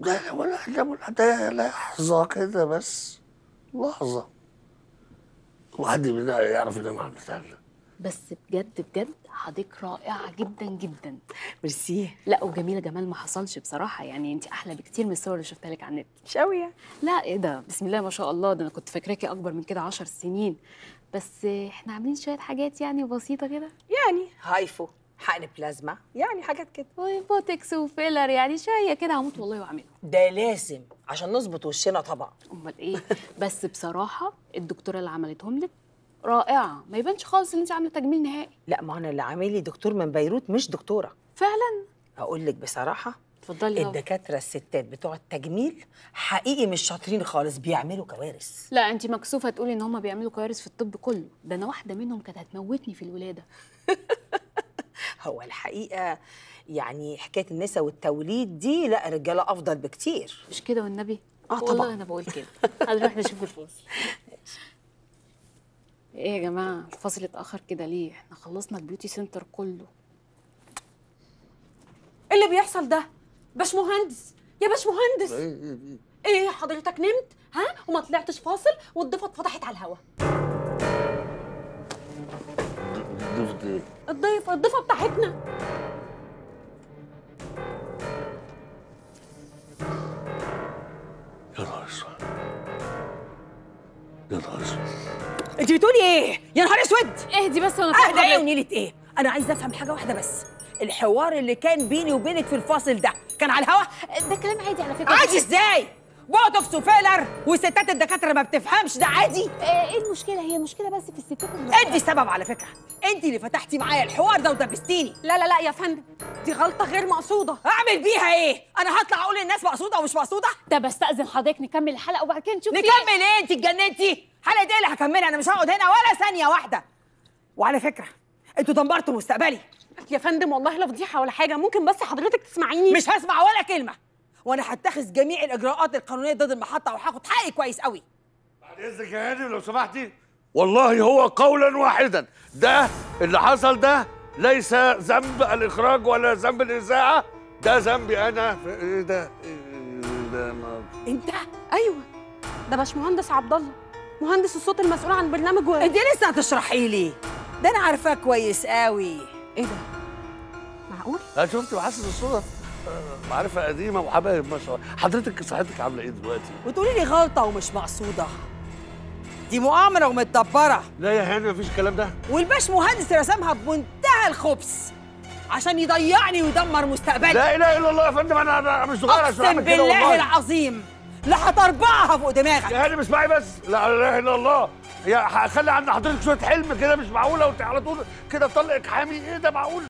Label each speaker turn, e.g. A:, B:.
A: ده ولا حاجة ولا ده لحظة كده بس لحظة وحد منا يعرف ينام على البتاع ده
B: بس بجد بجد حضرتك رائعه جدا جدا
C: ميرسي
B: لا وجميله جمال ما حصلش بصراحه يعني انت احلى بكتير من الصور اللي شفتها لك على النت
C: مش قوي يعني
B: لا ايه ده بسم الله ما شاء الله ده انا كنت فاكراكي اكبر من كده عشر سنين بس احنا عاملين شويه حاجات يعني بسيطه كده
C: يعني هايفو حقن بلازما يعني حاجات كده
B: وبوتكس وفيلر يعني شويه كده هموت والله واعملها
C: ده لازم عشان نظبط وشنا طبعا
B: امال ايه بس بصراحه الدكتوره اللي عملتهم لك رائعه ما يبانش خالص ان انت عامله تجميل نهائي
C: لا ما انا اللي عامل لي دكتور من بيروت مش دكتوره
B: فعلا
C: اقول لك بصراحه
B: اتفضلي يابا.
C: الدكاتره الستات بتوع التجميل حقيقي مش شاطرين خالص بيعملوا كوارث
B: لا انت مكسوفه تقولي ان هم بيعملوا كوارث في الطب كله ده انا واحده منهم كانت هتموتني في الولاده
C: هو الحقيقه يعني حكايه النساء والتوليد دي لا رجاله افضل بكتير
B: مش كده والنبي
C: آه طبعاً.
B: والله انا بقول كده هنروح نشوف الفاصل ايه يا جماعه الفاصل اتاخر كده ليه احنا خلصنا البيوتي سنتر كله
D: ايه اللي بيحصل ده باش مهندس يا باش مهندس ايه حضرتك نمت ها وما طلعتش فاصل والضفه اتفتحت على الهوا
A: ضفت ايه؟
D: الضيفه الضفه بتاعتنا
A: يا نهار اسود يا نهار اسود
C: انت بتقولي ايه يا نهار اسود
B: اهدي بس وانا
C: اهدى ايه ونيلة ايه انا عايزه افهم حاجه واحده بس الحوار اللي كان بيني وبينك في الفاصل ده كان على الهوا
B: ده كلام عادي على فكره
C: عادي ازاي بوتوكس وفيلر وستات الدكاتره ما بتفهمش ده عادي
B: آه، ايه المشكله هي المشكله بس في الستات اللي
C: انت السبب على فكره انت اللي فتحتي معايا الحوار ده ودبستيني
D: لا لا لا يا فندم دي غلطه غير مقصوده
C: اعمل بيها ايه انا هطلع اقول للناس مقصوده ومش مقصوده
B: ده بستأذن حضرتك نكمل الحلقه وبعد كده نشوف في
C: نكمل ايه انت اتجننتي حلقه ايه اللي هكملها انا مش هقعد هنا ولا ثانيه واحده وعلى فكره انتوا دمرتوا مستقبلي
D: يا فندم والله لا فضيحه ولا حاجه ممكن بس حضرتك تسمعيني
C: مش هسمع ولا كلمه وانا هتخذ جميع الاجراءات القانونيه ضد المحطه وهاخد حقي كويس قوي
A: بعد اذنك يا هاني لو سمحتي والله هو قولا واحدا ده اللي حصل ده ليس ذنب الاخراج ولا ذنب الاذاعه ده ذنبي انا في- ايه ده ايه ده ما
C: انت
D: ايوه ده باش مهندس عبد الله مهندس الصوت المسؤول عن برنامج و...
C: انت لسه هتشرحي لي ده انا عارفاه كويس قوي
D: ايه ده معقول
A: انا شفت محاسن الصدف آه، معرفه قديمه وحبايب ما شاء الله حضرتك صحتك عامله ايه دلوقتي
C: وتقولي لي غلطه ومش مقصوده دي مؤامره ومتدبره
A: لا يا هاني مفيش الكلام ده
C: والباش مهندس رسمها بمنتهى الخبث عشان يضيعني ويدمر مستقبلي
A: لا اله الا الله يا فندم انا انا مش صغير عشان
C: اقسم
A: اعمل كده
C: بالله
A: والله.
C: العظيم لا هتربعها فوق دماغك
A: يا هاني اسمعي بس لا اله الا الله يا خلي عند حضرتك شويه حلم كده مش معقوله وانت على طول كده طلقك حامي ايه ده معقول